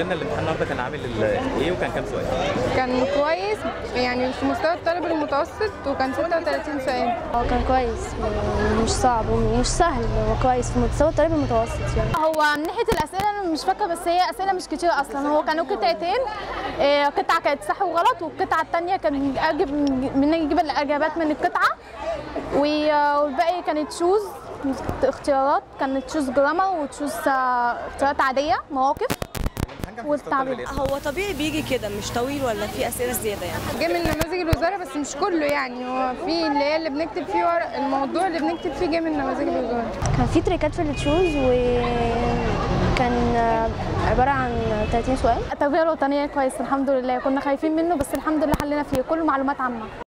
لنا الامتحان النهارده كان عامل ال- ايه وكان كام سؤال؟ كان كويس يعني في مستوى الطالب المتوسط وكان 36 سؤال هو كان كويس مش صعب ومش سهل هو كويس في مستوى الطالب المتوسط يعني هو من ناحيه الاسئله انا مش فاكره بس هي اسئله مش كتير اصلا هو كانوا قطعتين إيه، قطعه كانت صح وغلط والقطعه الثانيه كان اجيب من يجيب الاجابات من القطعه و- والباقي كانت تشوز اختيارات كانت تشوز جرامر وتشوز آه، اختيارات عاديه مواقف الامتحان كان في مستوى والتعبير. الطالب هو طبيعي بيجي كده مش طويل ولا في اسئله زياده يعني جه من نماذج الوزاره بس مش كله يعني هو في اللي هي اللي بنكتب فيه ورق الموضوع اللي بنكتب فيه جه من نماذج الوزاره كان في تريكات في التشوز وكان عبارة عن 30 سؤال التربيه الوطنيه كويس الحمد لله كنا خايفين منه بس الحمد لله حلينا فيه كله معلومات عامه